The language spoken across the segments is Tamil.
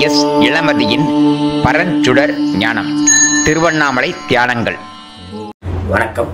எஸ் இளமதியின் பரஞ்சுடர் ஞானம் திருவண்ணாமலை தியானங்கள் வணக்கம்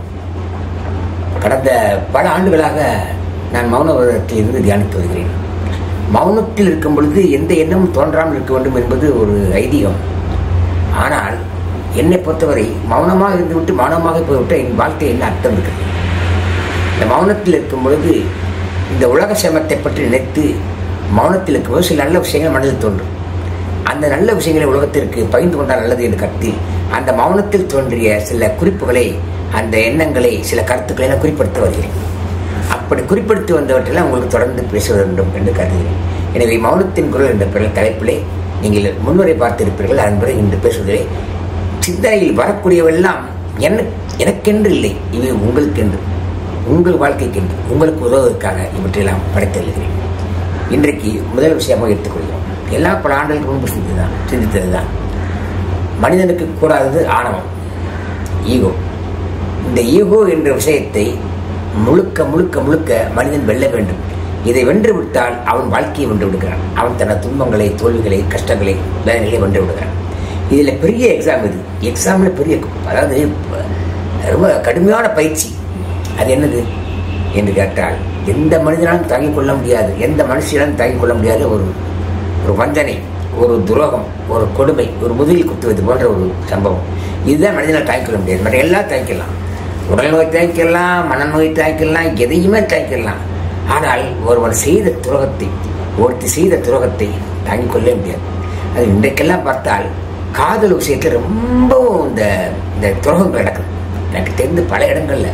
கடந்த பல ஆண்டுகளாக நான் மௌன விரதத்தில் இருந்து தியானித்து வருகிறேன் மௌனத்தில் இருக்கும் பொழுது எந்த எண்ணமும் தோன்றாமல் இருக்க வேண்டும் என்பது ஒரு ஐதீகம் ஆனால் என்னை பொறுத்தவரை மௌனமாக இருந்துவிட்டு மௌனமாக போய்விட்ட என் வாழ்க்கை என்ன அர்த்தம் இருக்கிறது இந்த மௌனத்தில் இருக்கும் பொழுது இந்த உலக சிரமத்தை பற்றி நினைத்து மௌனத்தில் இருக்கும்போது சில நல்ல விஷயங்கள் மனதில் தோன்றும் அந்த நல்ல விஷயங்களை உலகத்திற்கு பகிர்ந்து கொண்டால் நல்லது என்று கருதி அந்த மௌனத்தில் தோன்றிய சில குறிப்புகளை அந்த எண்ணங்களை சில கருத்துக்களை நான் குறிப்பிடுத்த வருகிறேன் அப்படி குறிப்பிடுத்தி வந்தவற்றெல்லாம் உங்களுக்கு தொடர்ந்து பேச வேண்டும் என்று கருதுகிறேன் எனவே மௌனத்தின் குரல் என்ற பிறகு தலைப்பிலே நீங்கள் முன்னுரை பார்த்திருப்பீர்கள் அதன் பிறகு இன்று பேசுவதிலே சிந்தனையில் வரக்கூடியவெல்லாம் என்ன எனக்கென்று இல்லை இவை உங்களுக்கென்று உங்கள் வாழ்க்கைக்கென்று உங்களுக்கு உதவுவதற்காக இவற்றையெல்லாம் படைத்தெழுகிறேன் இன்றைக்கு முதல் விஷயமாக எடுத்துக்கொள்கிறோம் எல்லா பல ஆண்டுகளுக்கு முன்பு சிந்திதான் சிந்தித்தது தான் மனிதனுக்கு கூடாதது ஆணவம் ஈகோ இந்த ஈகோ என்ற விஷயத்தை முழுக்க முழுக்க முழுக்க மனிதன் வெல்ல வேண்டும் இதை வென்று விட்டால் அவன் வாழ்க்கையை வென்று விடுகிறான் அவன் தனது துன்பங்களை தோல்விகளை கஷ்டங்களை வேதனைகளை வென்று விடுகிறான் இதில் பெரிய எக்ஸாம் இது எக்ஸாமில் பெரிய அதாவது ரொம்ப கடுமையான பயிற்சி அது என்னது என்று கேட்டால் எந்த மனிதனாலும் தாங்கிக் கொள்ள முடியாது எந்த மனுஷனாலும் தாங்கிக் கொள்ள முடியாத ஒரு ஒரு வஞ்சனை ஒரு துரோகம் ஒரு கொடுமை ஒரு முதுகில் குத்துவது போன்ற ஒரு சம்பவம் இதுதான் மனிதனால் தாங்கிக் கொள்ள முடியாது மற்ற எல்லாம் தாங்கிக்கலாம் உடல் நோய் தாங்கிக்கலாம் மனநோய் தாங்கிக்கலாம் எதையுமே தாங்கிக்கலாம் ஆனால் ஒருவன் செய்த துரோகத்தை ஒருத்தி செய்த துரோகத்தை தாங்கிக் கொள்ளவே முடியாது அது இன்றைக்கெல்லாம் பார்த்தால் காதல் விஷயத்தில் ரொம்பவும் இந்த இந்த துரோகம் நடக்குது எனக்கு தெரிந்து பல இடங்கள்ல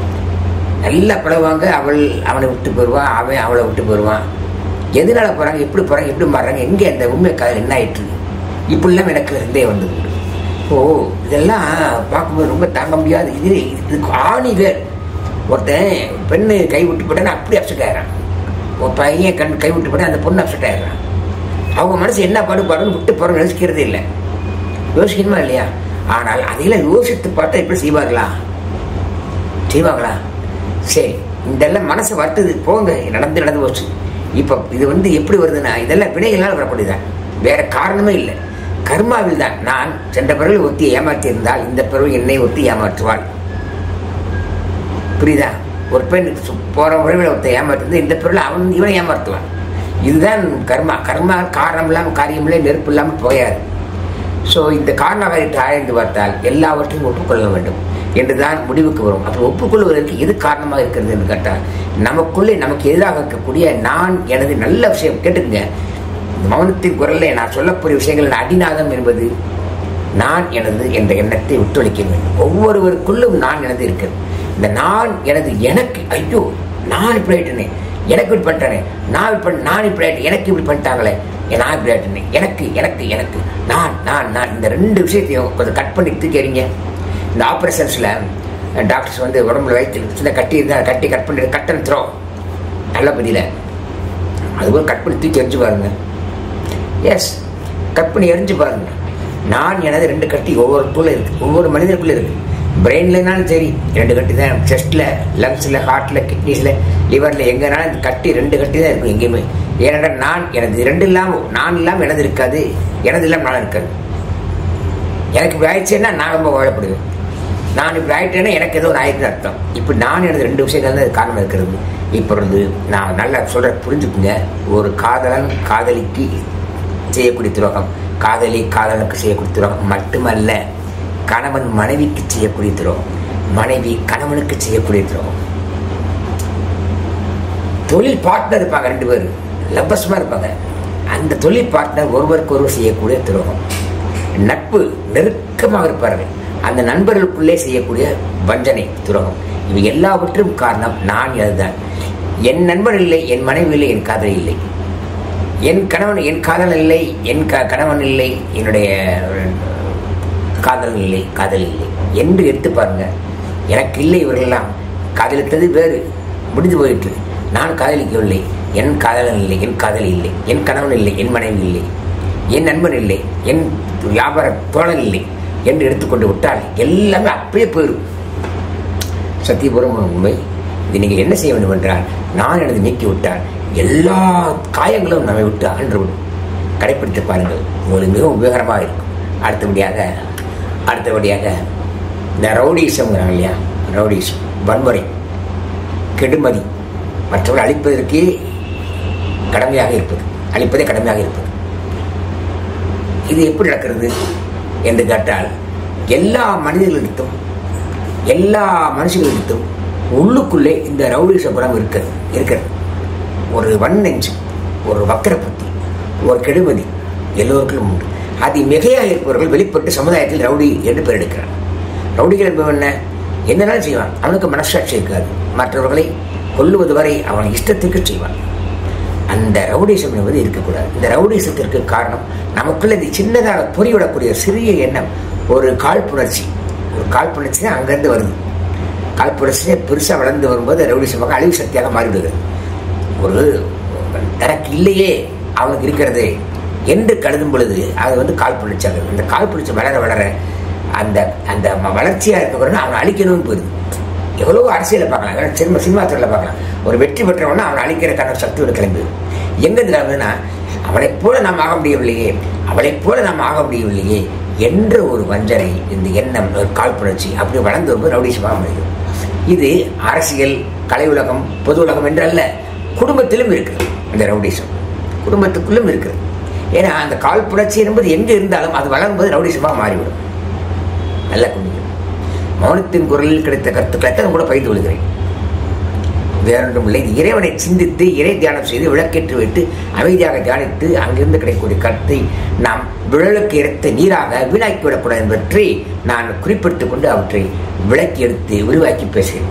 நல்லா பழகுவாங்க அவள் அவனை விட்டு போயிடுவான் அவன் அவளை விட்டு போயிடுவான் எதனால போறாங்க எப்படி போறாங்க எப்படி மாறுறாங்க எங்கே அந்த உண்மை காதல் என்ன ஆயிற்று இப்படிலாம் எனக்கு சந்தேகம் வந்தது ஓ இதெல்லாம் பார்க்கும்போது ரொம்ப தாங்க முடியாது இது இதுக்கு ஆணி வேர் ஒருத்தன் பெண்ணு கை விட்டு போட்டேன்னு அப்படி அப்செட் ஆயிடுறான் ஒரு பையன் கண் கை விட்டு போட்டேன் அந்த பொண்ணு அப்செட் ஆயிடுறான் அவங்க மனசு என்ன பாடுபாடுன்னு விட்டு போகிறோம் யோசிக்கிறதே இல்லை யோசிக்கணுமா இல்லையா ஆனால் அதையெல்லாம் யோசித்து பார்த்தா எப்படி செய்வாங்களா செய்வாங்களா சரி இதெல்லாம் மனசு வருத்தது போங்க நடந்து நடந்து போச்சு இப்போ இது வந்து எப்படி வருதுன்னா இதெல்லாம் வினைகளால் வரக்கூடியதான் வேற காரணமே இல்லை கர்மாவில் தான் நான் சென்ற பிறகு ஒத்தி ஏமாற்றி இருந்தால் இந்த பிறகு என்னை ஒத்தி ஏமாற்றுவாள் புரியுதா ஒரு பெண் போற உறவில் ஒருத்தன் ஏமாற்றி இந்த பிறகு அவன் இவனை ஏமாற்றுவான் இதுதான் கர்மா கர்மா காரணம் இல்லாமல் காரியம் இல்லை நெருப்பு இல்லாமல் போயாது ஸோ இந்த காரணமாக ஆய்ந்து பார்த்தால் எல்லாவற்றையும் ஒப்புக்கொள்ள வேண்டும் என்றுதான் முடிவுக்கு வரும் அப்போ ஒப்புக்கொள்வதற்கு எது காரணமாக இருக்கிறது என்று கேட்டால் நமக்குள்ளே நமக்கு எதிராக இருக்கக்கூடிய நான் எனது நல்ல விஷயம் கேட்டுக்கங்க மௌனத்தின் குரல்ல நான் சொல்லக்கூடிய விஷயங்கள் அடிநாதம் என்பது நான் எனது என்ற எண்ணத்தை விட்டொழிக்க வேண்டும் ஒவ்வொருவருக்குள்ளும் நான் எனது இருக்கிறது இந்த நான் எனது எனக்கு ஐயோ நான் இப்படி ஆயிட்டேனே எனக்கு இப்படி பண்ணிட்டேனே நான் இப்படி நான் இப்படி ஆயிட்டேன் எனக்கு இப்படி பண்ணிட்டாங்களே நான் இப்படி ஆயிட்டேனே எனக்கு எனக்கு எனக்கு நான் நான் நான் இந்த ரெண்டு விஷயத்தையும் கொஞ்சம் கட் பண்ணி தூக்கிறீங்க இந்த ஆப்ரேஷன்ஸில் டாக்டர்ஸ் வந்து உடம்புல வயிற்று சின்ன கட்டி இருந்தால் கட்டி கட் பண்ணி கட் அண்ட் த்ரோ நல்ல பதில அதுபோல் கட் பண்ணி தூக்கி எரிஞ்சு பாருங்க எஸ் கட் பண்ணி எரிஞ்சு பாருங்க நான் எனது ரெண்டு கட்டி ஒவ்வொருக்குள்ளே இருக்குது ஒவ்வொரு மனிதனுக்குள்ளே இருக்குது பிரெயின்லனாலும் சரி ரெண்டு கட்டி தான் செஸ்ட்டில் லங்ஸில் ஹார்ட்டில் கிட்னிஸில் லிவரில் எங்கேனாலும் இந்த கட்டி ரெண்டு கட்டி தான் இருக்கும் எங்கேயுமே ஏனென்றால் நான் எனது ரெண்டு இல்லாமல் நான் இல்லாமல் எனது இருக்காது எனது இல்லாமல் நான் இருக்காது எனக்கு இப்படி ஆயிடுச்சுன்னா நான் ரொம்ப வாழப்படுவேன் நான் இப்படி ஆயிட்டேன்னா எனக்கு ஏதோ ஒரு ஆயிடுச்சு அர்த்தம் இப்போ நான் எனது ரெண்டு விஷயங்கள் தான் காரணம் இருக்கிறது இப்பொழுது நான் நல்லா சொல்ற புரிஞ்சுக்குங்க ஒரு காதலன் காதலிக்கு செய்யக்கூடிய துரோகம் காதலி காதலனுக்கு செய்யக்கூடிய துரோகம் மட்டுமல்ல கணவன் மனைவிக்கு செய்யக்கூடிய துரோகம் மனைவி கணவனுக்கு செய்யக்கூடிய துரோகம் தொழில் பார்ட்னர் இருப்பாங்க ரெண்டு பேர் லப்பசமா இருப்பாங்க அந்த தொழில் பார்ட்னர் ஒருவருக்கு ஒருவர் செய்யக்கூடிய துரோகம் நட்பு நெருக்கமாக இருப்பார்கள் அந்த நண்பர்களுக்குள்ளே செய்யக்கூடிய வஞ்சனை துரோகம் இவை எல்லாவற்றும் காரணம் நான் அதுதான் என் நண்பன் இல்லை என் மனைவி இல்லை என் காதல் இல்லை என் கணவன் என் காதல் இல்லை என் க கணவன் இல்லை என்னுடைய காதல் இல்லை காதல் இல்லை என்று எடுத்து பாருங்க எனக்கு இல்லை இவர்களெல்லாம் காதலித்தது வேறு முடிந்து போயிட்டு நான் காதலிக்கவில்லை என் காதலன் இல்லை என் காதல் இல்லை என் கணவன் இல்லை என் மனைவி இல்லை என் நண்பன் இல்லை என் வியாபார தோழன் இல்லை என்று எடுத்துக்கொண்டு விட்டால் எல்லாமே அப்படியே போயிடும் சத்தியபுரம் உண்மை இது நீங்கள் என்ன செய்ய வேண்டும் என்றால் நான் எனது நீக்கி விட்டால் எல்லா காயங்களும் நம்மை விட்டு அகன்று விடும் கடைப்பிடித்து பாருங்கள் உங்களுக்கு மிகவும் உபயோகரமாக இருக்கும் அடுத்தபடியாக அடுத்தபடியாக இந்த ரவுடிசம்ங்கிறாங்க இல்லையா ரவுடிசம் வன்முறை கெடுமதி மற்றவர்கள் அழிப்பதற்கே கடமையாக இருப்பது அழிப்பதே கடமையாக இருப்பது இது எப்படி நடக்கிறது என்று கேட்டால் எல்லா மனிதர்களிடத்தும் எல்லா மனுஷர்களிடத்தும் உள்ளுக்குள்ளே இந்த ரவுடிச குணம் இருக்கிறது இருக்கிறது ஒரு வன் நெஞ்சு ஒரு வக்கர புத்தி ஒரு கெடுமதி எல்லோருக்கும் உண்டு அது மிகையாக இருப்பவர்கள் வெளிப்பட்டு சமுதாயத்தில் ரவுடி என்று பெயர் எடுக்கிறார் ரவுடிகள் என்பவன் என்ன என்னதான் செய்வான் அவனுக்கு மனசாட்சி இருக்காது மற்றவர்களை கொல்லுவது வரை அவன் இஷ்டத்துக்கு செய்வான் அந்த ரவுடிசம் என்பது இருக்கக்கூடாது இந்த ரவுடிசத்திற்கு காரணம் நமக்குள்ள இந்த சின்னதாக பொறிவிடக்கூடிய சிறிய எண்ணம் ஒரு காழ்ப்புணர்ச்சி ஒரு காழ்ப்புணர்ச்சி தான் அங்கேருந்து வருது காழ்ப்புணர்ச்சியே பெருசாக வளர்ந்து வரும்போது ரவுடிசமாக அழிவு சக்தியாக மாறிவிடுகிறது ஒரு தனக்கு இல்லையே அவனுக்கு இருக்கிறது என்று கருதும் பொழுது அது வந்து காழ்ப்புணர்ச்சியாக இந்த காழ்ப்புணர்ச்சி வளர வளர அந்த அந்த ம- வளர்ச்சியா இருக்கிறவன அவனை அழிக்கணும்னு போயிருது எவ்வளவோ அரசியலை பார்க்கலாம் ஏன்னா சினிமா சினிமா துறையில் பார்க்கலாம் ஒரு வெற்றி பெற்றவன அவனை அழிக்கிறதுக்கான சக்தியோட கிளம்புது எங்க கிளம்புதுன்னா அவளைப் போல நாம் ஆக முடியவில்லையே அவளைப் போல நாம் ஆக முடியவில்லையே என்ற ஒரு வஞ்சனை இந்த எண்ணம் ஒரு காழ்ப்புணர்ச்சி அப்படி வளர்ந்து வரும்போது ரவுடிசமாக முடியும் இது அரசியல் கலை உலகம் பொது உலகம் என்றல்ல குடும்பத்திலும் இருக்குது இந்த ரவுடிசம் குடும்பத்துக்குள்ளும் இருக்குது ஏன்னா அந்த காழ்ப்புணர்ச்சி என்பது எங்க இருந்தாலும் அது வளரும்போது ரவுடிசமாக மாறிவிடும் நல்ல குடிகள் மௌனத்தின் குரலில் கிடைத்த கருத்துக்களை தான் கூட பகிர்ந்து கொள்கிறேன் வேறொன்றும் இல்லை இது இறைவனை சிந்தித்து இறை தியானம் செய்து விளக்கேற்றி வைத்து அமைதியாக தியானித்து அங்கிருந்து கிடைக்கக்கூடிய கருத்தை நாம் விழலுக்கு இறைத்த நீராக வீணாக்கி விடக்கூடாது என்பதை நான் குறிப்பிட்டுக் கொண்டு அவற்றை விளக்கி எடுத்து விரிவாக்கி பேசுகிறேன்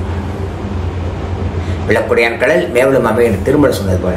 விளக்குடையான் கடல் மேவலும் அமை என்று திருமணம் சொன்னது போல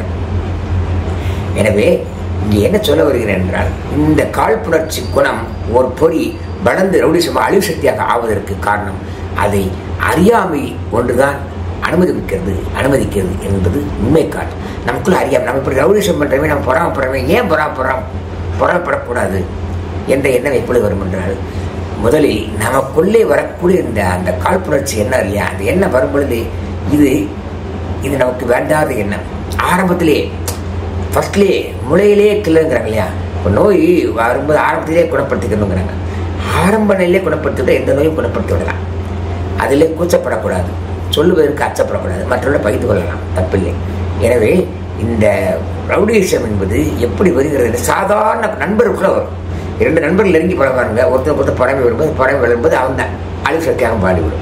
எனவே இங்கே என்ன சொல்ல வருகிறேன் என்றால் இந்த காழ்ப்புணர்ச்சி குணம் ஒரு பொறி வளர்ந்து ரவுடிசம் அழிவு சக்தியாக ஆவதற்கு காரணம் அதை அறியாமை ஒன்றுதான் அனுமதிக்கிறது அனுமதிக்கிறது என்பது உண்மை காட்டும் நமக்குள்ள அறியாமை நம்ம இப்படி ரவுடிசம் பண்றவே நம்ம பொறாமப்படுறவே ஏன் பொறாமப்படுறோம் பொறாமப்படக்கூடாது என்ற எண்ணம் எப்பொழுது வரும் என்றால் முதலில் நமக்குள்ளே வரக்கூடிய இந்த அந்த காழ்ப்புணர்ச்சி என்ன இல்லையா அந்த எண்ணம் வரும் பொழுது இது இது நமக்கு வேண்டாத எண்ணம் ஆரம்பத்திலே ஃபர்ஸ்ட்லேயே முளையிலே கிள்ளுங்கிறாங்க இல்லையா இப்போ நோய் வரும்போது ஆரம்பத்திலே குணப்படுத்திக்கணுங்கிறாங்க ஆரம்ப நிலையிலே குணப்படுத்திவிட எந்த நோயும் குணப்படுத்தி விடலாம் அதிலே கூச்சப்படக்கூடாது சொல்லுவதற்கு அச்சப்படக்கூடாது மற்றவர்களை பகிர்ந்து கொள்ளலாம் தப்பில்லை எனவே இந்த ரவுடிசம் என்பது எப்படி வருகிறது என்று சாதாரண நண்பருக்குள்ள வரும் இரண்டு நண்பர்கள் நெருங்கி பழகுவாங்க ஒருத்தருக்கு ஒருத்தர் பறவை வரும்போது பறவை வரும்போது அவன் தான் அழிவு சக்தியாக பாடிவிடும்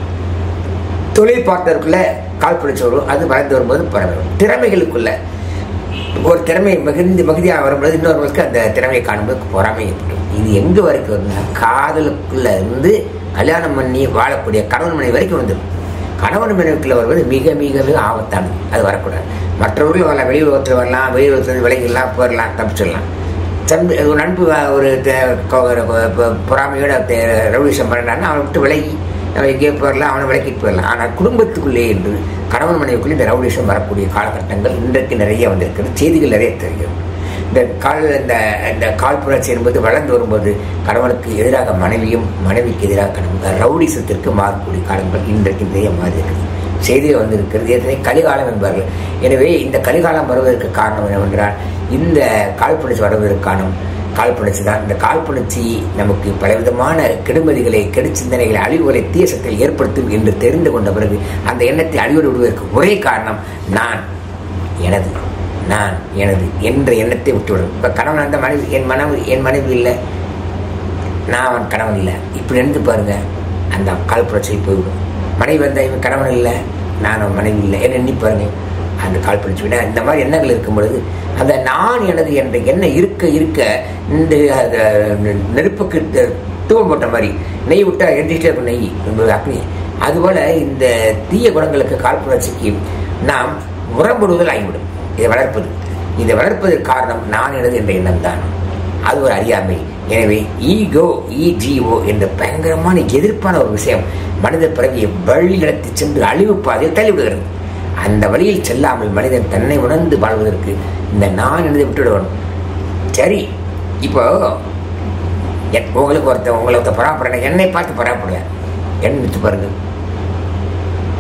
தொழில் பார்ட்னருக்குள்ள கால் பிடிச்சு வரும் அது வளர்ந்து வரும்போது பறவை வரும் திறமைகளுக்குள்ள ஒரு திறமை மிகுந்து மிகுதியாக வரும்போது இன்னொருவருக்கு அந்த திறமையை காணும்போது பொறாமை ஏற்படும் இது எங்க வரைக்கும் வருதுன்னா காதலுக்குள்ள இருந்து கல்யாணம் பண்ணி வாழக்கூடிய கணவன் மனைவி வரைக்கும் வந்துடும் கணவன் மனைவிக்குள்ள வருவது மிக மிக மிக ஆபத்தானது அது வரக்கூடாது மற்றவர்கள் வரலாம் வெளி உலகத்தில் வரலாம் வெளி உலகத்தில் விலகிடலாம் போயிடலாம் தப்பிச்சிடலாம் தம்பி ஒரு நண்பு வ- ஒரு த- கொ- ஒரு கொ- பொ- பொறாமையோட ரவுடிசம் பண்ணான்னா அவனை விட்டு விலகி அவன் எங்கேயோ போயிடலாம் அவனை விலக்கிட்டு போயிடலாம் ஆனால் குடும்பத்துக்குள்ளே என்று கணவன் மனைவிக்குள்ளே இந்த ரவுடிசம் வரக்கூடிய காலகட்டங்கள் இன்றைக்கு நிறைய வந்திருக்கிறது செய்திகள் நிறைய தெரிகிறது இந்த கால் இந்த இந்த காழ்ப்புணர்ச்சி என்பது வளர்ந்து வரும்போது கணவனுக்கு எதிராக மனைவியும் மனைவிக்கு எதிராக கணவன் ரவுடிசத்திற்கு மாறக்கூடிய காலங்கள் இன்றைக்கு நிறைய மாறி இருக்குது செய்தியில் வந்திருக்கிறது ஏற்கனவே கலிகாலம் என்பார்கள் எனவே இந்த கலிகாலம் வருவதற்கு காரணம் என்னவென்றால் இந்த காழ்ப்புணர்ச்சி வருவதற்கான காழ்ப்புணர்ச்சி தான் இந்த காழ்ப்புணர்ச்சி நமக்கு பலவிதமான கெடுமதிகளை கெடு சிந்தனைகளை அழிவுகளை தீய சக்திகளை ஏற்படுத்தும் என்று தெரிந்து கொண்ட பிறகு அந்த எண்ணத்தை அழிவோடு விடுவதற்கு ஒரே காரணம் நான் எனது நான் எனது என்ற எண்ணத்தை விட்டுவிடும் இப்போ கணவன் அந்த மனைவி என் மனைவி என் மனைவி இல்லை நான் அவன் கணவன் இல்லை இப்படி நினைத்து பாருங்க அந்த காழ்ப்புணர்ச்சி போய்விடும் மனைவி வந்த இவன் கணவன் இல்லை நான் அவன் மனைவி இல்லை என்ன எண்ணி பாருங்க அந்த காழ்ப்புணர்ச்சி விட இந்த மாதிரி எண்ணங்கள் இருக்கும் பொழுது அந்த நான் எனது என்ற எண்ணம் இருக்க இருக்க இந்த அந்த நெருப்புக்கு த- தூவம் போட்ட மாதிரி நெய் விட்டா எரிஞ்சிட்டே இருக்கும் நெய் என்பது அக்னி அதுபோல இந்த தீய குணங்களுக்கு காழ்ப்புணர்ச்சிக்கு நாம் முரம்படுவதில் ஆகிவிடும் இதை வளர்ப்பது இதை வளர்ப்பதற்கு காரணம் நான் எனது என்ற எண்ணம் தான் அது ஒரு அறியாமை எனவே ஈகோ இஜிஓ என்ற பயங்கரமான எதிர்ப்பான ஒரு விஷயம் மனித பிறவியை வழி நடத்தி சென்று அழிவு பாதையில் தள்ளிவிடுகிறது அந்த வழியில் செல்லாமல் மனிதன் தன்னை உணர்ந்து வாழ்வதற்கு இந்த நான் எனதை விட்டுவிடணும் சரி இப்போ என்- உங்களுக்கு ஒருத்தன் உங்களை ஒருத்தர் பராமரின என்னை பார்த்து பராமரில என்ன நினைச்சு பாருங்க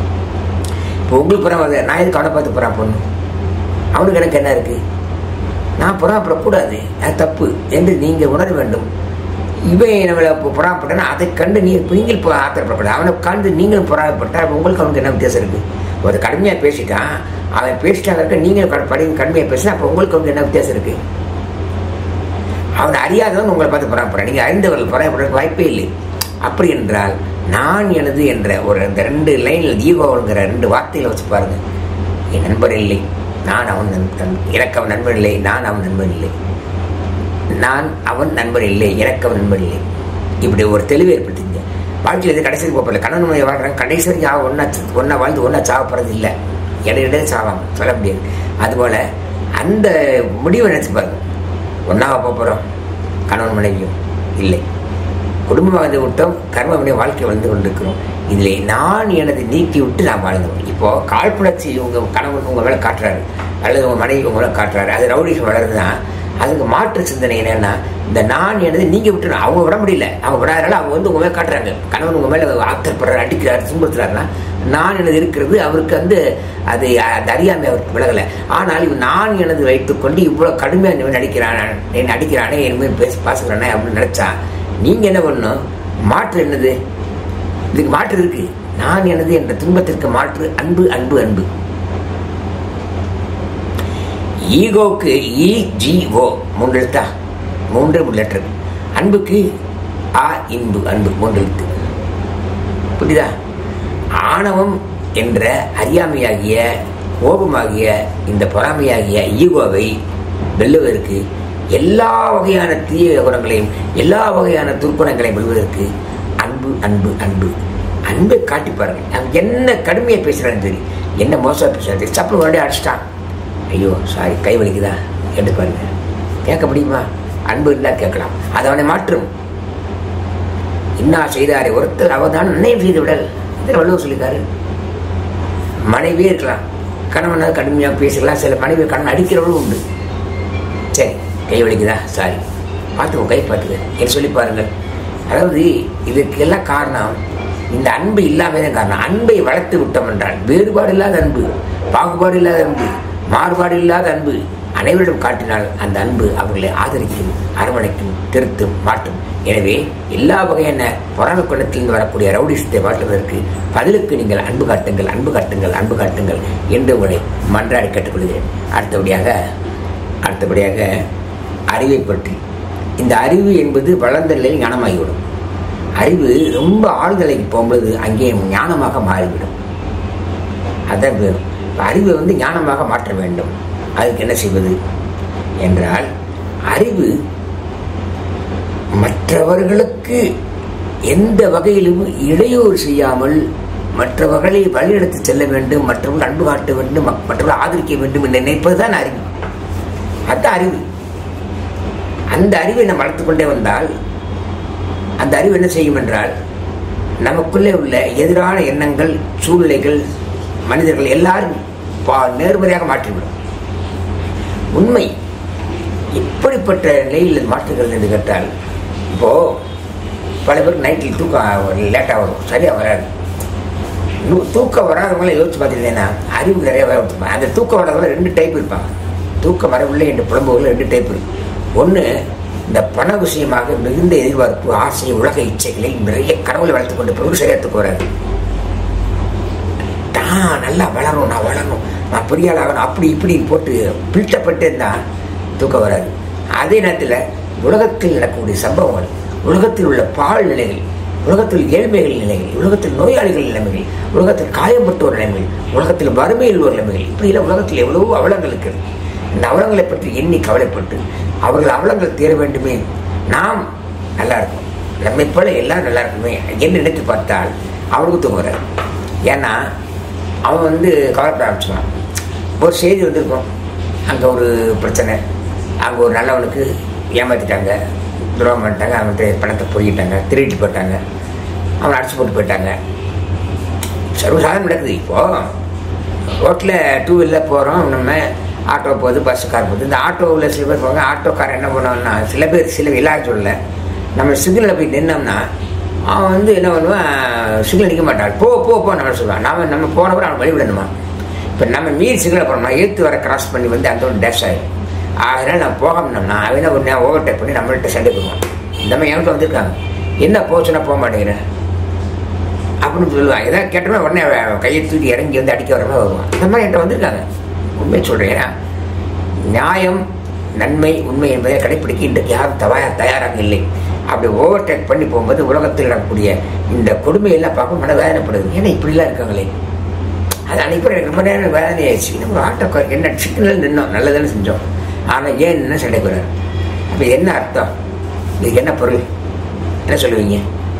இப்போ உங்களுக்கு பராமரி நான் எதுக்கு அவனை பார்த்து பராமரிக்கணும் அவனுக்கு எனக்கு என்ன இருக்கு நான் பொறாப்படக்கூடாது அது தப்பு என்று நீங்கள் உணர வேண்டும் இவன் நம்மளை பொறாப்பட்டனா அதை கண்டு நீ நீங்கள் இப்போ ஆத்திரப்படக்கூடாது அவனை கண்டு நீங்களும் பொறாப்பட்டா அப்ப உங்களுக்கு அவனுக்கு என்ன வித்தியாசம் இருக்குது ஒரு கடுமையாக பேசிட்டான் அவன் பேசிட்டாங்க இருக்க நீங்களும் கடு- படி கடுமையாக பேசினா அப்போ உங்களுக்கு அவனுக்கு என்ன வித்தியாசம் இருக்குது அவன் அறியாதவன் உங்களை பார்த்து பொறாப்படுறான் நீங்கள் அறிந்தவர்கள் பொறாப்படுறதுக்கு வாய்ப்பே இல்லை அப்படி என்றால் நான் எனது என்ற ஒரு இந்த ரெண்டு லைனில் ஈகோங்கிற ரெண்டு வார்த்தைகளை வச்சு பாருங்க என் நண்பர் இல்லை நான் அவன் நண்பன் எனக்கு அவன் நண்பன் இல்லை நான் அவன் நண்பன் இல்லை நான் அவன் நண்பன் இல்லை எனக்கு அவன் நண்பன் இல்லை இப்படி ஒரு தெளிவு ஏற்படுத்திங்க வாழ்க்கையில் இது கடைசிக்கு போகல கணவன் மனைவி வாழ்றாங்க கடைசி வரைக்கும் அவன் ஒன்றா ஒன்றா வாழ்ந்து ஒன்றா சாவப்படுறது இல்லை இடையிடையே சாவாங்க சொல்ல முடியாது அதுபோல் அந்த முடிவை நினச்சி பாருங்க ஒன்றாக போகிறோம் கணவன் மனைவியும் இல்லை குடும்பம் வந்து விட்டோம் கர்மவினை வாழ்க்கை வாழ்ந்து கொண்டிருக்கிறோம் இதில் நான் எனது நீக்கி விட்டு நான் வாழ்ந்தோம் இப்போ காழ்ப்புணர்ச்சி உங்கள் கணவன் உங்கள் மேலே காட்டுறாரு அல்லது உங்கள் மனைவி உங்கள் மேலே காட்டுறாரு அது ரவுடிகள் வளருதுன்னா அதுக்கு மாற்று சிந்தனை என்னன்னா இந்த நான் எனது நீங்க விட்டுணும் அவங்க விட முடியல அவங்க விடாதனால அவங்க வந்து உங்க மேலே காட்டுறாங்க கணவன் உங்க மேலே ஆத்திரப்படுறாரு அடிக்கிறாரு துன்புறுத்துறாருன்னா நான் எனது இருக்கிறது அவருக்கு வந்து அது அது அறியாமை அவருக்கு விலகலை ஆனால் இவன் நான் எனது வைத்துக்கொண்டு இவ்வளோ கடுமையாக இவன் நடிக்கிறான் என்ன அடிக்கிறானே இனிமேல் பேசி பாசுகிறானே அப்படின்னு நினைச்சா நீங்க என்ன பண்ணணும் மாற்று என்னது இதுக்கு மாற்று இருக்கு நான் எனது என்ற துன்பத்திற்கு மாற்று அன்பு அன்பு அன்பு ஈகோக்கு இ ஜி ஓ மூன்று எழுத்தா மூன்று லெட்டர் அன்புக்கு ஆ இன்பு அன்பு மூன்று எழுத்து புரியுதா ஆணவம் என்ற அறியாமையாகிய கோபமாகிய இந்த பொறாமையாகிய ஈகோவை வெல்லுவதற்கு எல்லா வகையான தீய குணங்களையும் எல்லா வகையான துர்க்குணங்களையும் வெல்வதற்கு அன்பு அன்பு அன்பு அன்பை காட்டி பாருங்க அவன் என்ன கடுமையாக பேசுறான்னு தெரியும் என்ன மோசமாக பேசுறாரு சப்பு மறுபடியும் அடிச்சிட்டான் ஐயோ சாரி கை வலிக்குதா என்று பாருங்க கேட்க முடியுமா அன்பு இருந்தால் கேட்கலாம் அது அவனை மாற்றும் இன்னா செய்தாரே ஒருத்தர் அவர்தான் நினைவு செய்து விடல் இதில் வள்ளுவர் சொல்லியிருக்காரு மனைவியே இருக்கலாம் கணவனை கடுமையாக பேசலாம் சில மனைவி கணவன் அடிக்கிறவளும் உண்டு சரி கை வலிக்குதா சாரி பார்த்துக்கோ கை பார்த்துக்க என்று சொல்லி பாருங்கள் அதாவது இதுக்கெல்லாம் காரணம் இந்த அன்பு இல்லாம தான் காரணம் அன்பை வளர்த்து விட்டோம் என்றால் வேறுபாடு இல்லாத அன்பு பாகுபாடு இல்லாத அன்பு மாறுபாடு இல்லாத அன்பு அனைவரிடம் காட்டினால் அந்த அன்பு அவர்களை ஆதரிக்கும் அரவணைக்கும் திருத்தும் மாற்றும் எனவே எல்லா வகையான பொறாமை குணத்திலிருந்து வரக்கூடிய ரவுடிசத்தை மாற்றுவதற்கு பதிலுக்கு நீங்கள் அன்பு காட்டுங்கள் அன்பு காட்டுங்கள் அன்பு காட்டுங்கள் என்று உங்களை மன்றாடி கேட்டுக்கொள்கிறேன் அடுத்தபடியாக அடுத்தபடியாக அறிவை பற்றி இந்த அறிவு என்பது வளர்ந்த நிலையில் ஞானமாகிவிடும் அறிவு ரொம்ப ஆழ்நிலைக்கு போகும்போது அங்கே ஞானமாக மாறிவிடும் அதான் வேணும் இப்ப அறிவை வந்து ஞானமாக மாற்ற வேண்டும் அதுக்கு என்ன செய்வது என்றால் அறிவு மற்றவர்களுக்கு எந்த வகையிலும் இடையூறு செய்யாமல் மற்றவர்களை வழிநடத்தி செல்ல வேண்டும் மற்றவர்கள் அன்பு காட்ட வேண்டும் மக்- மற்றவர்களை ஆதரிக்க வேண்டும் என்று நினைப்பதுதான் அறிவு அதுதான் அறிவு அந்த அறிவை நாம் வளர்த்துக் கொண்டே வந்தால் அந்த அறிவு என்ன செய்யும் என்றால் நமக்குள்ளே உள்ள எதிரான எண்ணங்கள் சூழ்நிலைகள் மனிதர்கள் எல்லாரும் பா- நேர்மறையாக மாற்றிவிடும் உண்மை இப்படிப்பட்ட நிலையில் மாற்றுகிறது என்று கேட்டால் இப்போ பல பேருக்கு நைட்டில் தூக்கம் லேட்டாக வரும் சரியாக வராது இன்னும் தூக்கம் வராதவங்கள யோசிச்சு பார்த்துட்டேன்னா அறிவு நிறைய வேலை கொடுத்துருப்பாங்க அந்த தூக்கம் வராதவங்க ரெண்டு டைப் இருப்பாங்க தூக்கம் வரவில்லை என்று புலம்புகளில் ரெண்டு டைப் இருக்கு ஒன்று இந்த பண விஷயமாக மிகுந்த எதிர்பார்ப்பு ஆசை உலக இச்சைகளை நிறைய கனவுகளை வளர்த்து கொண்டு பிறகு சரியாத்துக்கு வராது நான் நல்லா வளரணும் நான் வளரணும் நான் பெரிய ஆள் ஆகணும் அப்படி இப்படி போட்டு பில்டப்பட்டு இருந்தால் தூக்கம் வராது அதே நேரத்தில் உலகத்தில் நடக்கக்கூடிய சம்பவங்கள் உலகத்தில் உள்ள பால் நிலைகள் உலகத்தில் ஏழ்மைகள் நிலைகள் உலகத்தில் நோயாளிகள் நிலைமைகள் உலகத்தில் காயப்பட்டோர் நிலைமைகள் உலகத்தில் வறுமையில் ஒரு நிலைமைகள் இப்படிலாம் உலகத்தில் எவ்வளவோ அவலங்கள் இருக்கிறது இந்த அவலங்களை பற்றி எண்ணி கவலைப்பட்டு அவர்கள் அவலங்கள் தீர வேண்டுமே நாம் நல்லா இருக்கும் நம்மை போல எல்லாரும் நல்லா இருக்குமே என்று நினைத்து பார்த்தால் அவனுக்கு தூங்க வராது ஏன்னா அவன் வந்து கவலைப்பட ஆரம்பிச்சுவான் ஒரு செய்தி வந்திருக்கும் அங்கே ஒரு பிரச்சனை அங்கே ஒரு நல்லவனுக்கு ஏமாற்றிட்டாங்க துரோகம் பண்ணிட்டாங்க அவன்கிட்ட பணத்தை பொறிக்கிட்டாங்க திருடிட்டு போயிட்டாங்க அவனை அடிச்சு போட்டு போயிட்டாங்க சர்வசாதாரணம் நடக்குது இப்போ ரோட்டில் டூ வீலரில் போகிறோம் நம்ம ஆட்டோ போகுது பஸ் கார் போகுது இந்த ஆட்டோவில் சில பேர் போவாங்க ஆட்டோக்காரன் என்ன பண்ணுவான்னா சில பேர் சில எல்லாரும் சொல்லல நம்ம சிக்னலில் போய் நின்னோம்னா அவன் வந்து என்ன பண்ணுவான் சிக்னல் நிற்க மாட்டான் போ போ போ நம்ம சொல்லுவான் நாம நம்ம போனவரை அவன் வழி விடணுமா இப்போ நம்ம மீறி சிக்னல் போனோம்னா ஏற்று வர கிராஸ் பண்ணி வந்து அந்த ஒரு டேஷ் ஆகிடும் அதனால நான் போகணும்னா அவன ஒரு நேரம் ஓவர் டேக் பண்ணி நம்மள்கிட்ட சண்டை போடுவான் இந்த மாதிரி எனக்கு வந்திருக்காங்க என்ன போச்சுன்னா போக மாட்டேங்கிறேன் அப்படின்னு சொல்லுவாங்க ஏதாவது கேட்டோம்னா உடனே அவன் கையை தூக்கி இறங்கி வந்து அடிக்க வர மாதிரி வருவான் இந்த மாதிரி என்கிட்ட வந்திருக்காங்க உண்மை சொல்கிறேன் ஏன்னா நியாயம் நன்மை உண்மை என்பதை கடைப்பிடிக்க இன்றைக்கு யாரும் தவா தயாராக இல்லை அப்படி ஓவர் டேக் பண்ணி போகும்போது உலகத்தில் நடக்கக்கூடிய இந்த கொடுமையெல்லாம் பார்க்க மன வேதனைப்படுது ஏன்னா இப்படிலாம் இருக்காங்களே அது அன்னைக்கு எனக்கு ரொம்ப நேரம் வேதனை ஆயிடுச்சு நம்ம ஆட்டோ என்ன சிக்கனில் நின்னோம் நல்லதானே செஞ்சோம் ஆனால் ஏன் என்ன சண்டை போகிறார் அப்போ என்ன அர்த்தம் இதுக்கு என்ன பொருள் என்ன சொல்லுவீங்க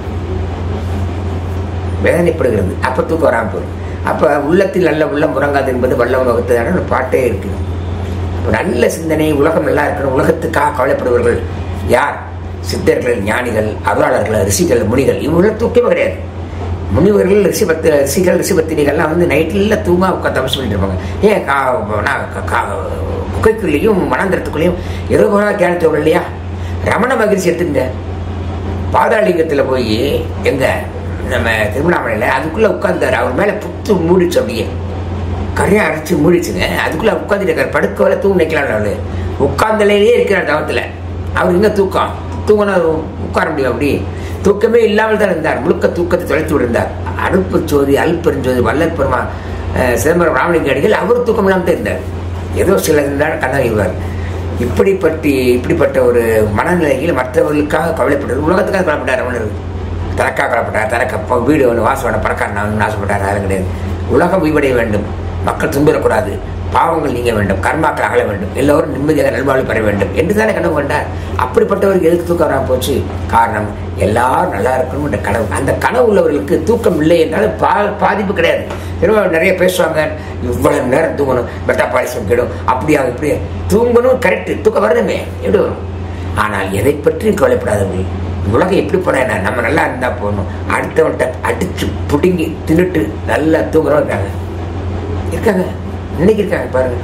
வேதனைப்படுகிறது அப்போ தூக்கம் வராமல் போகுது அப்போ உள்ளத்தில் நல்ல உள்ளம் உறங்காது என்பது வல்லவன் வகுத்ததான ஒரு பாட்டே இருக்குது அப்ப நல்ல சிந்தனை உலகம் நல்லா இருக்கணும் உலகத்துக்காக கவலைப்படுபவர்கள் யார் சித்தர்கள் ஞானிகள் அருளாளர்கள் ரிஷிகள் முனிகள் இவங்கள தூக்கமே கிடையாது முனிவர்கள் ரிஷிபத்து ரிஷிகள் ரிஷிபத்தினிகள்லாம் வந்து நைட்டில் தூங்க உட்காந்து தபசு பண்ணிட்டு இருப்பாங்க ஏன் கா நான் கா- கா- குகைக்குள்ளேயும் மனாந்திரத்துக்குள்ளேயும் ஏதோ போனா தியானத்தவர்கள் இல்லையா ரமண மகிழ்ச்சி எடுத்துங்க பாதாளிங்கத்தில் போய் எங்க நம்ம திருவண்ணாமலையில் அதுக்குள்ளே உட்கார்ந்தாரு அவர் மேலே புத்து மூடிச்சு அப்படியே கரையை அரைச்சி மூடிச்சுங்க அதுக்குள்ளே உட்காந்துட்டு இருக்காரு படுக்க வர தூங்க நிற்கலாம் அவரு உட்கார்ந்தலையே இருக்கிறார் தவத்தில் அவர் எங்க தூக்கம் தூங்கினா உட்கார முடியும் அப்படி தூக்கமே இல்லாமல் தான் இருந்தார் முழுக்க தூக்கத்தை தொலைத்து விட்டிருந்தார் அடுப்பு சோதி அல்பெருஞ்சோதி வல்லற் பெருமா அஹ், சிதம்பரம் ராமலிங்க அடிகள் அவர் தூக்கம் இல்லாமல் தான் இருந்தார் ஏதோ சில இருந்தால் கண்ணாகிவார் இப்படிப்பட்டு இப்படிப்பட்ட ஒரு மனநிலையில் மற்றவர்களுக்காக கவலைப்பட்டது உலகத்துக்காக கவலைப்பட்டார் ரமணர் தனக்காக கவலைப்பட்டார் தனக்கு அப்போ வீடு ஒன்று வாசம் வேணும் பணக்காரன் நான் ஆசைப்பட்டார் அது கிடையாது உலகம் விவடைய வேண்டும் மக்கள் துன்புறக்கூடாது பாவங்கள் நீங்க வேண்டும் கர்மாக்கள் அகல வேண்டும் எல்லோரும் நிம்மதியாக நல்வாழ்வு பெற வேண்டும் என்று தானே கனவு கண்டார் அப்படிப்பட்டவருக்கு எதுக்கு தூக்கம் வராம போச்சு காரணம் எல்லாரும் நல்லா இருக்கணும் என்ற கனவு அந்த கனவு உள்ளவர்களுக்கு தூக்கம் இல்லை என்றாலும் பா பாதிப்பு கிடையாது திரும்ப நிறைய பேசுவாங்க இவ்வளவு நேரம் தூங்கணும் பெட்டா பாலிசம் கிடும் அப்படியா இப்படியா தூங்கணும் கரெக்ட் தூக்கம் வரணுமே எப்படி வரும் ஆனால் எதை பற்றியும் கவலைப்படாதவர்கள் உலகம் எப்படி போனா என்ன நம்ம நல்லா இருந்தா போகணும் அடுத்தவன்கிட்ட அடிச்சு புடுங்கி தின்னுட்டு நல்லா தூங்குறவங்க இருக்காங்க இருக்காங்க இன்னைக்கு இருக்காங்க பாருங்க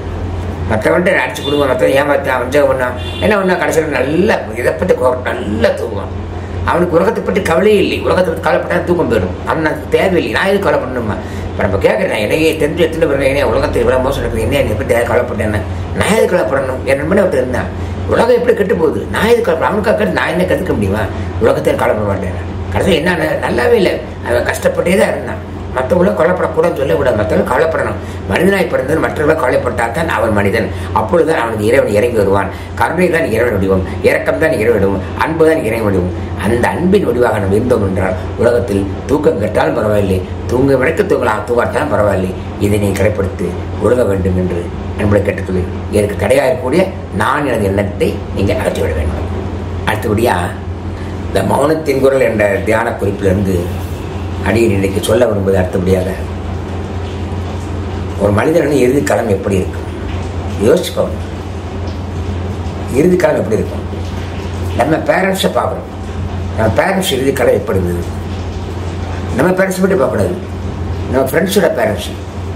மற்றவன்ட்டு அடிச்சு கொடுங்க மற்றவன் ஏமாத்தான் வஞ்சகம் பண்ணான் என்ன பண்ணா கடைசியில் நல்லா இதை பற்றி கோ- நல்லா தூங்குவான் அவனுக்கு உலகத்தை பற்றி கவலையே இல்லை உலகத்தை பற்றி கவலைப்பட்டா தூக்கம் போயிடும் அவனுக்கு தேவையில்லை நான் எதுக்கு கவலை பண்ணணுமா இப்போ நம்ம கேட்குறேன் என்னையே தெரிஞ்சு எத்தனை பேர் என்ன உலகத்தை இவ்வளோ மோசம் இருக்குது என்ன என்னை பற்றி யாரும் கவலைப்பட்டேன் நான் எதுக்கு கவலைப்படணும் என் நண்பனை ஒருத்தர் இருந்தான் உலகம் எப்படி கெட்டு போகுது நான் எதுக்கு கவலை அவனுக்காக கேட்டு நான் என்ன கற்றுக்க முடியுமா உலகத்தை கவலைப்பட மாட்டேன் கடைசியில் என்ன நல்லாவே இல்லை அவன் கஷ்டப்பட்டே தான் இருந்தான் மற்றவங்களும் கவலைப்படக்கூடாதுன்னு சொல்லக்கூடாது மற்றவங்க கவலைப்படணும் மனிதனாய் பிறந்தது மற்றவர்கள் கவலைப்பட்டால் தான் அவன் மனிதன் அப்பொழுதுதான் அவனுக்கு இறைவன் இறங்கி வருவான் கருணை தான் இறைவன் வடிவம் இரக்கம் தான் இறைவன் வடிவம் அன்பு தான் இறைவன் வடிவம் அந்த அன்பின் வடிவாக நாம் இருந்தோம் என்றால் உலகத்தில் தூக்கம் கெட்டாலும் பரவாயில்லை தூங்க விளக்க தூங்கலாம் தூங்காட்டாலும் பரவாயில்லை இதை நீ கடைப்படுத்தி ஒழுக வேண்டும் என்று அன்புடன் கேட்டுக்கொள்ளு எனக்கு தடையாக இருக்கக்கூடிய நான் எனது எண்ணத்தை நீங்கள் அகற்றிவிட வேண்டும் அடுத்தபடியா இந்த மௌனத்தின் குரல் என்ற தியான குறிப்பிலிருந்து அடியன் இன்னைக்கு சொல்ல விரும்புவது அடுத்தபடியாக ஒரு மனிதனின் இறுதி காலம் எப்படி இருக்கும் யோசிச்சுக்கோங்க இறுதி காலம் எப்படி இருக்கும் நம்ம பேரண்ட்ஸை பார்க்கணும் நம்ம பேரண்ட்ஸ் இறுதி காலம் எப்படி இருந்தது நம்ம பேரண்ட்ஸ் மட்டும் பார்க்கக்கூடாது நம்ம ஃப்ரெண்ட்ஸோட பேரண்ட்ஸ்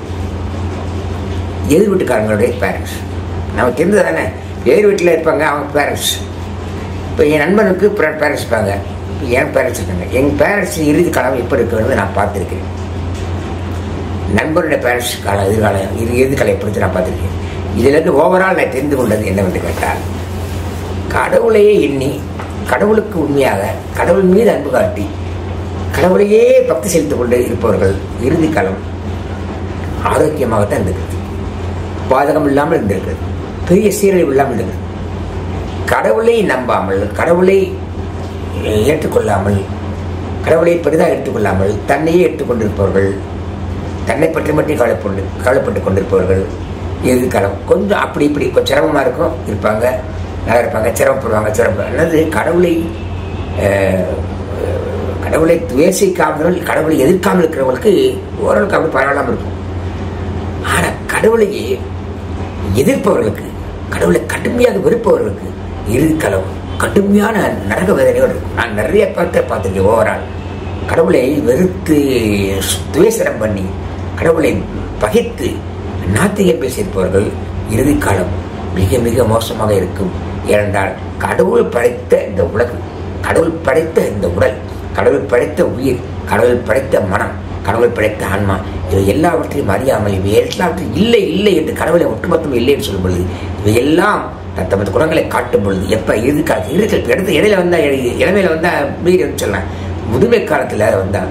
எதிர் வீட்டுக்காரங்களுடைய பேரண்ட்ஸ் நமக்கு தெரிஞ்சது தானே எதிர் வீட்டில் இருப்பாங்க அவங்க பேரண்ட்ஸ் இப்போ என் நண்பனுக்கு பேரண்ட்ஸ் இருப்பாங்க என் பேரண்ட்ஸ் இருக்காங்க என் பேரண்ட்ஸ் இறுதி காலம் எப்போ இருக்கிறது நான் பார்த்துருக்கேன் நண்பருடைய பேரண்ட்ஸ் காலம் எதிர்காலம் இறு இறுதி காலம் எப்படி நான் பார்த்துருக்கேன் இதிலிருந்து ஓவரால் நான் தெரிந்து கொண்டது என்னவென்று கேட்டால் கடவுளையே எண்ணி கடவுளுக்கு உண்மையாக கடவுள் மீது அன்பு காட்டி கடவுளையே பக்தி செலுத்திக் கொண்டு இருப்பவர்கள் இறுதி காலம் ஆரோக்கியமாகத்தான் இருந்திருக்கிறது பாதகம் இல்லாமல் இருந்திருக்கிறது பெரிய சீரழிவு இல்லாமல் இருந்திருக்கிறது கடவுளை நம்பாமல் கடவுளை ஏற்றுக்கொள்ளாமல் கடவுளை பெரிதாக எடுத்துக்கொள்ளாமல் தன்னையே ஏற்றுக்கொண்டிருப்பவர்கள் தன்னை பற்றி மட்டும் கவலைப்பட்டு கவலைப்பட்டு கொண்டிருப்பவர்கள் இறுதி காலம் கொஞ்சம் அப்படி இப்படி கொஞ்சம் சிரமமாக இருக்கும் இருப்பாங்க நல்லா இருப்பாங்க சிரமப்படுவாங்க சிரமம் என்னது கடவுளை அஹ், கடவுளை துவேசிக்காமல் கடவுளை எதிர்க்காமல் இருக்கிறவங்களுக்கு ஓரளவுக்கு அப்படி பரவாயில்லாமல் இருக்கும் ஆனால் கடவுளை எதிர்ப்பவர்களுக்கு கடவுளை கடுமையாக வெறுப்பவர்களுக்கு இறுதி காலம் கடுமையான நரக வேதனையோடு இருக்கும் நான் நிறைய பேர்த்த பார்த்துருக்கேன் ஓவரால் கடவுளை வெறுத்து துவேசனம் பண்ணி கடவுளை பகைத்து நாத்திகம் பேசியிருப்பவர்கள் இறுதி காலம் மிக மிக மோசமாக இருக்கும் ஏனென்றால் கடவுள் படைத்த இந்த உலகு கடவுள் படைத்த இந்த உடல் கடவுள் படைத்த உயிர் கடவுள் படைத்த மனம் கடவுளை படைத்த ஆன்மா இவை எல்லாவற்றையும் அறியாமல் இவை எல்லாவற்றையும் இல்லை இல்லை என்று கடவுளை ஒட்டுமொத்தம் இல்லை என்று சொல்லும் பொழுது இவை எல்லாம் தமது குணங்களை காட்டும் பொழுது எப்ப எதிர்கால இருக்கு இடத்து இடையில வந்தா இ- இளமையில வந்தா மீறி சொல்லலாம் முதுமை காலத்துல வந்தா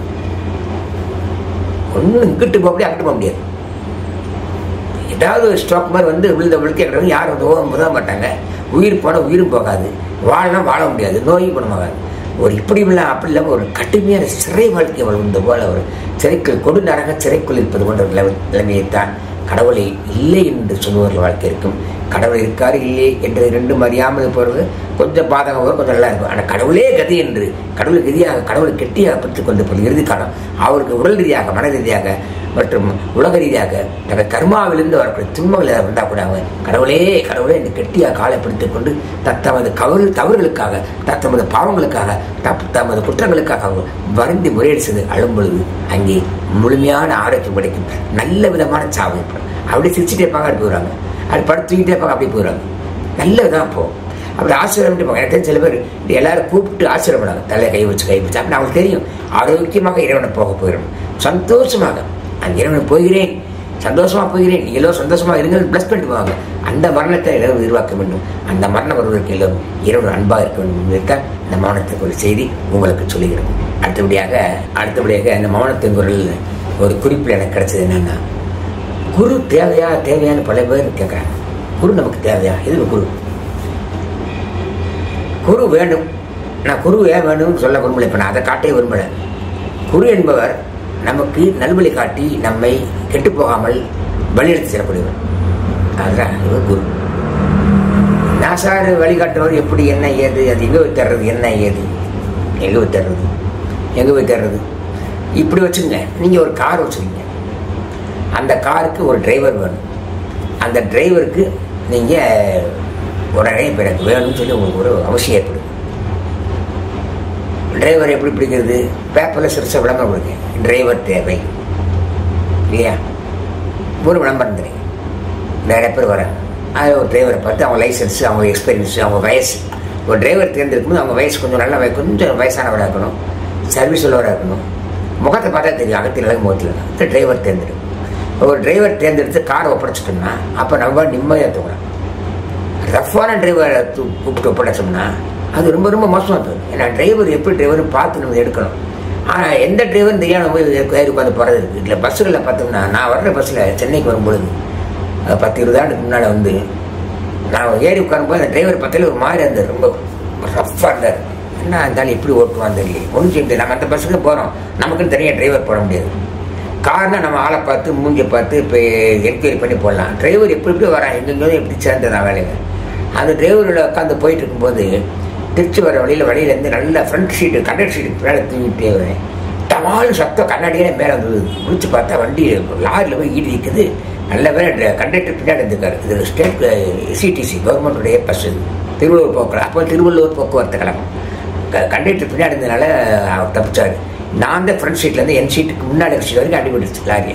ஒன்றும் இங்கிட்டு போக முடியாது அங்கிட்டு போக முடியாது ஏதாவது ஒரு ஸ்ட்ரோக் மாதிரி வந்து விழுந்த விழுக்க கிடக்கும் யாரும் வந்து ஓம் உதவ மாட்டாங்க உயிர் போனால் உயிரும் போகாது வாழனா வாழ முடியாது நோயும் குணமாகாது ஒரு இப்படி இல்லை அப்படி இல்லாமல் ஒரு கடுமையான சிறை வாழ்க்கை வாழ்ந்த போல ஒரு சிறைக்குள் கொடு நரக சிறைக்குள் இருப்பது போன்ற ஒரு நிலைமை- நிலைமையைத்தான் கடவுளை இல்லை என்று சொல்லுவர்கள் வாழ்க்கை இருக்கும் கடவுள் இருக்காரு இல்லை என்று ரெண்டும் அறியாமல் போகிறது கொஞ்சம் பாதகம் வரும் கொஞ்சம் நல்லா இருக்கும் ஆனால் கடவுளே கதி என்று கடவுள் கதியாக கடவுளை கெட்டியாக பிடித்துக் கொண்டு போய் இறுதி காலம் அவருக்கு உடல் ரீதியாக மன ரீதியாக மற்றும் உலக ரீதியாக தங்கள் கர்மாவிலிருந்து வரக்கூடிய துன்பங்கள் ஏதாவது வந்தால் கூட அவங்க கடவுளே கடவுளே என்று கெட்டியாக காலை பிடித்துக் கொண்டு தத்தமது கவறு தவறுகளுக்காக தத்தமது பாவங்களுக்காக தப் தமது குற்றங்களுக்காக அவங்க வருந்தி முறையீடு செய்து அழும் பொழுது அங்கே முழுமையான ஆரோக்கியம் கிடைக்கும் நல்ல விதமான சாவு ஏற்படும். அப்படியே சிரிச்சுட்டே இருப்பாங்க அப்படி போகிறாங்க அது படுத்து தூங்கிட்டே இருப்பாங்க அப்படி போகிறாங்க நல்ல விதமாக போகும் அப்படி ஆசீர்வாதம் போங்க எனக்கு தெரிஞ்ச சில பேர் இப்படி எல்லாரும் கூப்பிட்டு ஆசீர்வாதம் பண்ணாங்க தலையை கை வச்சு கை வச்சு அப்படி அவங்களுக்கு தெரியும் ஆரோக்கியமாக இறைவனை போக போயிடும் சந்தோஷமாக அந்த இறைவனை போகிறேன் சந்தோஷமா போகிறேன் நீங்களும் சந்தோஷமா இருங்கள் பிளஸ் பண்ணிட்டு போவாங்க அந்த மரணத்தை இறைவன் உருவாக்க வேண்டும் அந்த மரணம் வருவதற்கு எல்லோரும் இறைவன் அன்பாக இருக்க வேண்டும் என்பதைத்தான் இந்த மௌனத்துக்கு ஒரு செய்தி உங்களுக்கு சொல்லுகிறோம் அடுத்தபடியாக அடுத்தபடியாக இந்த மௌனத்தின் குரல் ஒரு குறிப்பில் எனக்கு கிடைச்சது என்னன்னா குரு தேவையா தேவையான்னு பல பேர் கேட்குறாங்க குரு நமக்கு தேவையா இது குரு குரு வேண்டும் நான் குரு ஏன் வேணும்னு சொல்ல விரும்பல இப்போ நான் அதை காட்டே விரும்பல குரு என்பவர் நமக்கு நல்வழி காட்டி நம்மை கெட்டு போகாமல் வழியெடுத்து செல்லக்கூடியவர் அதுதான் இவர் குரு நாசார் வழிகாட்டுவர் எப்படி என்ன ஏது அது எங்கே போய் தர்றது என்ன ஏது எங்கே போய் தர்றது எங்கே போய் தர்றது இப்படி வச்சுங்க நீங்கள் ஒரு கார் வச்சுருக்கீங்க அந்த காருக்கு ஒரு டிரைவர் வேணும் அந்த டிரைவருக்கு நீங்கள் உடனே இப்போ எனக்கு வேணும்னு சொல்லி உங்களுக்கு ஒரு அவசியம் ஏற்படுது டிரைவர் எப்படி பிடிக்கிறது பேப்பரில் சிறுச விளம்பரம் கொடுங்க டிரைவர் தேவை இல்லையா ஒரு விளம்பரம் தெரியும் நிறைய பேர் வராங்க அது ஒரு டிரைவரை பார்த்து அவங்க லைசன்ஸ் அவங்க எக்ஸ்பீரியன்ஸ் அவங்க வயசு ஒரு டிரைவர் தேர்ந்தெடுக்கும்போது அவங்க வயசு கொஞ்சம் நல்ல வய- கொஞ்சம் வயசானவராக இருக்கணும் சர்வீஸ் உள்ளவராக இருக்கணும் முகத்தை பார்த்தா தெரியும் அகத்தில் அழகு முகத்தில் இந்த டிரைவர் தேர்ந்தெடுக்கும் ஒரு டிரைவர் தேர்ந்தெடுத்து காரை ஒப்படைச்சிட்டோம்னா அப்போ நம்ம நிம்மதியாக தூங்கலாம் ரஃப்பான டிரைவரை தூ- கூப்பிட்டு ஒப்படைச்சோம்னா அது ரொம்ப ரொம்ப மோசமாக போயிடும் ஏன்னா டிரைவர் எப்படி டிரைவர்னு பார்த்து நம்ம எடுக்கணும் ஆனால் எந்த டிரைவரும் தெரியாம போய் ஏறி உட்காந்து போகிறது இருக்குது இல்லை பஸ்ஸுகளில் பார்த்தோம்னா நான் வர்ற பஸ்ஸில் சென்னைக்கு வரும்பொழுது அஹ், பத்து இருபது ஆண்டுக்கு முன்னால் வந்து நான் ஏறி உட்காரும்போது அந்த டிரைவர் பக்கத்தில் ஒரு மாதிரி இருந்தார் ரொம்ப ரஃப்பாக இருந்தார் என்ன இருந்தாலும் எப்படி ஓட்டுவான் தெரியல ஒன்றும் செய்ய முடியாது நம்ம அந்த பஸ்ஸுக்கு போகிறோம் நமக்குன்னு தனியாக டிரைவர் போட முடியாது காரணம் நம்ம ஆளை பார்த்து மூஞ்சி பார்த்து இப்போ என்கொயரி பண்ணி போடலாம் டிரைவர் எப்படி எப்படி வரான் எங்கெங்கேயோ எப்படி சேர்ந்ததான் வேலைங்க அந்த டிரைவரோட உட்காந்து போயிட்டு இருக்கும்போது திருச்சி வர வழியில் வழியிலேருந்து நல்ல ஃப்ரண்ட் சீட்டு கண்டக்டர் சீட்டு மேலே தூங்கிட்டே வரேன் டமால் சத்தம் கண்ணாடியே மேலே வந்து முடிச்சு பார்த்தா வண்டி லாரியில் போய் ஈடு இருக்குது நல்ல வேலை கண்டக்டர் பின்னாடி இருந்திருக்காரு இது ஸ்டேட் சிடிசி கவர்மெண்ட்டுடைய பஸ் இது திருவள்ளூர் போக்குவரத்து அப்போ திருவள்ளூர் போக்குவரத்து கழகம் க- கண்டக்டர் பின்னாடி இருந்ததுனால அவர் தப்பிச்சாரு நான் தான் ஃப்ரண்ட் சீட்லேருந்து என் சீட்டுக்கு முன்னாடி சீட் வரைக்கும் அடிபட்டுருச்சு லாரியை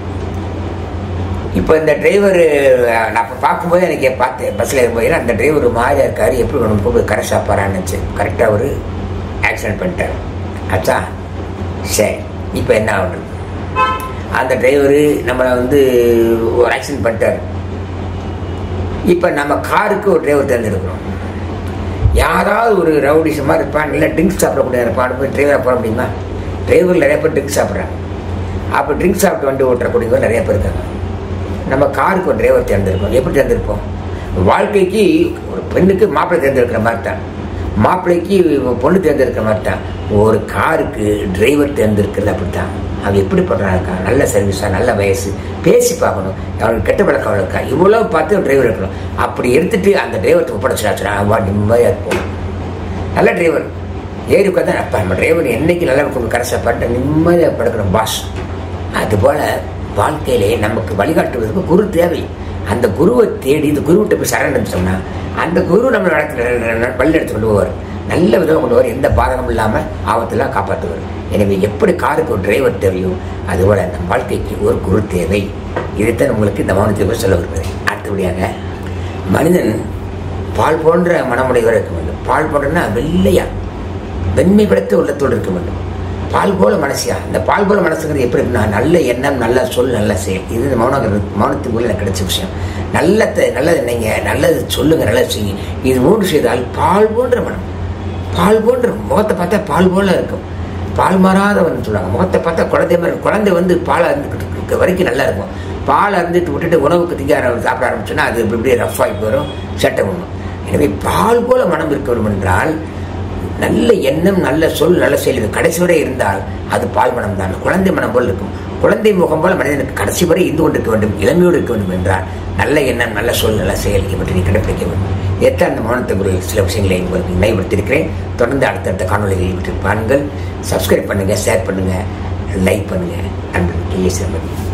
இப்போ இந்த டிரைவர் நான் அப்போ பார்க்கும்போது எனக்கு பார்த்தேன் பஸ்ஸில் இருக்கும்போது ஏன்னா அந்த டிரைவர் மாதிரியா இருக்காரு எப்படி கொண்டு போய் கரை சாப்பாரான்னு நினச்சி கரெக்டாக ஒரு ஆக்சிடென்ட் பண்ணிட்டார் ஆச்சா சரி இப்போ என்ன ஆகுது அந்த டிரைவரு நம்மளை வந்து ஒரு ஆக்சிடென்ட் பண்ணிட்டார் இப்போ நம்ம காருக்கு ஒரு டிரைவர் தேர்ந்தெடுக்கிறோம் யாராவது ஒரு ரவுடிசமாக இருப்பான் இல்லை ட்ரிங்க்ஸ் சாப்பிடக்கூடிய இருப்பான் போய் டிரைவராக போட முடியுமா டிரைவர் நிறைய பேர் ட்ரிங்க்ஸ் சாப்பிட்றாங்க அப்போ ட்ரிங்க்ஸ் சாப்பிட்டு வண்டி ஓட்டக்கூடியவங்க நிறைய பேர் இருக்காங்க நம்ம காருக்கு ஒரு டிரைவர் தேர்ந்தெடுப்போம் எப்படி தேர்ந்தெடுப்போம் வாழ்க்கைக்கு ஒரு பெண்ணுக்கு மாப்பிள்ளை தேர்ந்தெடுக்கிற மாதிரி தான் மாப்பிள்ளைக்கு பொண்ணு தேர்ந்தெடுக்கிற மாதிரி தான் ஒரு காருக்கு டிரைவர் தேர்ந்தெடுக்கிறது அப்படி தான் அவன் எப்படி பண்ணுறாங்க நல்ல சர்வீஸாக நல்ல வயசு பேசி பார்க்கணும் அவனுக்கு கெட்ட பழக்கம் இருக்கா இவ்வளோ பார்த்து டிரைவர் இருக்கணும் அப்படி எடுத்துட்டு அந்த டிரைவர்கிட்ட ஒப்படைச்சாச்சுன்னா அவன் நிம்மதியாக இருப்போம் நல்ல டிரைவர் ஏறி உட்காந்து அப்போ நம்ம டிரைவர் என்னைக்கு நல்லா கொண்டு கரைசா பண்ணிட்டு நிம்மதியாக படுக்கணும் பாஸ் அதுபோல் வாழ்க்கையிலே நமக்கு வழிகாட்டுவதற்கு குரு தேவை அந்த குருவை தேடி இந்த குருவிட்ட போய் சரண் சொன்னா அந்த குரு நம்ம நடத்த வழி எடுத்து கொண்டு போவார் நல்ல விதமாக கொண்டு போவார் எந்த பாதகமும் இல்லாமல் ஆபத்தெல்லாம் காப்பாற்றுவார் எனவே எப்படி காருக்கு ஒரு டிரைவர் தேவையோ அதுபோல் நம் வாழ்க்கைக்கு ஒரு குரு தேவை இதைத்தான் உங்களுக்கு இந்த மௌனத்தை சொல்ல வருகிறேன் அடுத்தபடியாக மனிதன் பால் போன்ற மனமுடையவர் இருக்க வேண்டும் பால் போன்றனா வெள்ளையா வெண்மை படைத்த உள்ளத்தோடு இருக்க வேண்டும் பால் போல மனசியா இந்த பால் போல மனசுங்கிறது எப்படி இருக்குன்னா நல்ல எண்ணம் நல்ல சொல் நல்ல செயல் இது இந்த மௌன மௌனத்துக்கு எனக்கு கிடைச்ச விஷயம் நல்ல நல்லது நீங்க நல்லது சொல்லுங்க நல்லது செய்யுங்க இது மூன்று செய்தால் பால் போன்ற மனம் பால் போன்ற முகத்தை பார்த்தா பால் போல இருக்கும் பால் மாறாதவன் சொல்லுவாங்க முகத்தை பார்த்தா குழந்தை மாதிரி குழந்தை வந்து பால் அருந்துக்கிட்டு இருக்க வரைக்கும் நல்லா இருக்கும் பால் அருந்துட்டு விட்டுட்டு உணவுக்கு திங்க ஆரம்பி- சாப்பிட ஆரம்பிச்சுன்னா அது இப்படி இப்படியே ரஃப் ஆகி போயிடும் சட்டை பண்ணும் எனவே பால் போல மனம் இருக்க வேண்டும் என்றால் நல்ல எண்ணம் நல்ல சொல் நல்ல செயல் இது கடைசி வரை இருந்தால் அது பால் மனம் தான் குழந்தை மனம் போல் இருக்கும் குழந்தை முகம் போல மனிதனுக்கு கடைசி வரை இருந்து கொண்டிருக்க வேண்டும் இளமையோடு இருக்க வேண்டும் என்றால் நல்ல எண்ணம் நல்ல சொல் நல்ல செயல் இவற்றை நீ கடைப்பிடிக்க வேண்டும் எத்தான் அந்த மௌனத்தை குறித்து சில விஷயங்களை உங்களுக்கு நினைவுபடுத்தியிருக்கிறேன் தொடர்ந்து அடுத்தடுத்த காணொலிகளை இவற்றை பாருங்கள் சப்ஸ்கிரைப் பண்ணுங்க ஷேர் பண்ணுங்க லைக் பண்ணுங்க அன்பு கே. சிவமதி